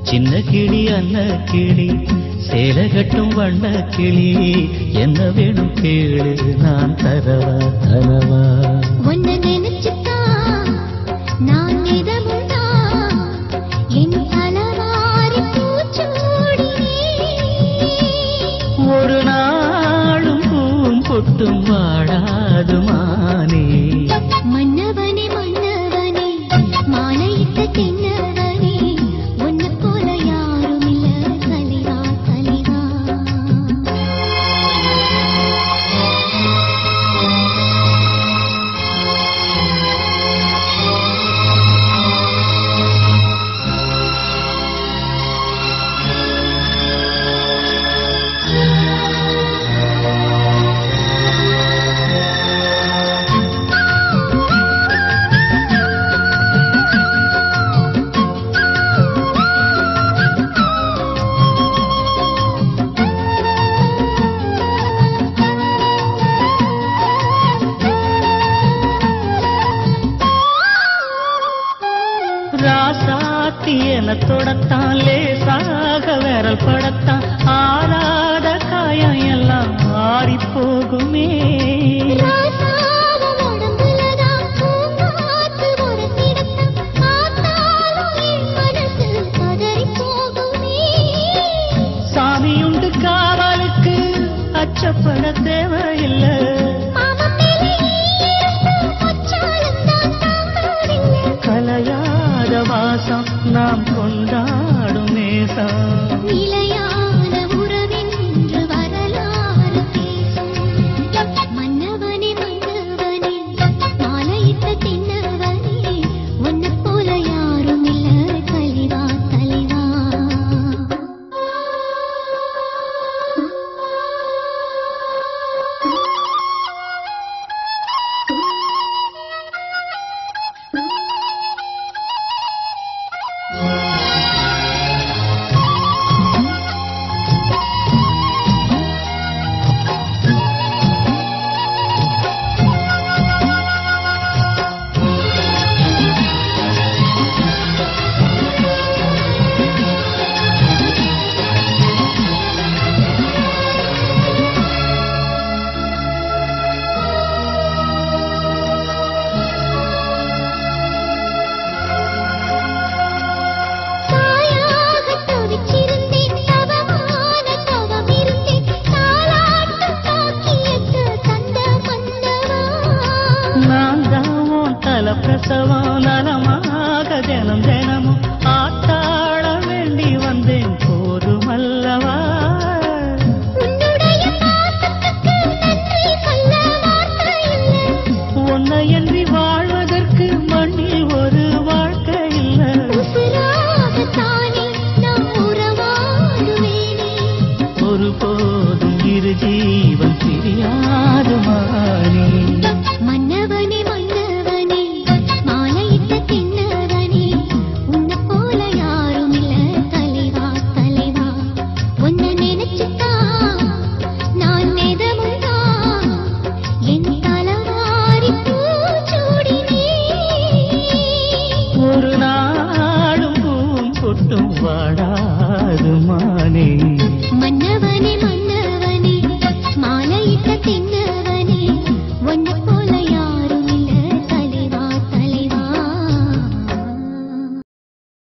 சின்ன கிளி அன்ன கிளி சேலை கட்டும் வண்ண கிளி என்ன வேணும் கேளு நான் தரவா தரவா உன்னை நினைச்சுத்தான் நான் நிதமும் தான் என் தலவாரி பூச்சூடினேன். ஒரு நாளும் பூம் பொட்டும் வாடாது மானே மன்னவனே மன்னவனே மாலையிட்ட தென்னவனே உன்னை போல யாரும் இல்ல தலைவா தலைவா ராசாத்தி என தொடத்தான் லேசாக விரல் படத்தான் ஆறாத காயம் எல்லாம் ஆறி போகுமே ராசாவும் உடம்புலதான் பூங்காத்து உரசிடத்தான் ஆத்தாலும் என் மனசு பதறிப் போகுமே. சாமியுண்டு காவலுக்கு அச்சப்பட தேவையில்லை மாமன் மேலே ஈரத்து மச்சாலந்தான் தாங்காதில்லை. கலையாத வாசம் நாம் கொண்டாடும் நேசம் நிலையான உறவென்று வரலாறு பேசும். மன்னவனே மன்னவனே மாலையிட்ட தென்னவனே உன்னைப் போல யாரும் இல்ல தலைவா தலைவா தாயாகத் தவிச்சிருந்தேன் தவமான தவம் இருந்தேன் தாலாட்டும் பாக்கியத்து தந்த மன்னவா நான் தான் தல பிரசவம் நலமாக தினம் தினமும் ஆத்தாட வேண்டி வந்தேன் போதுமல்லவா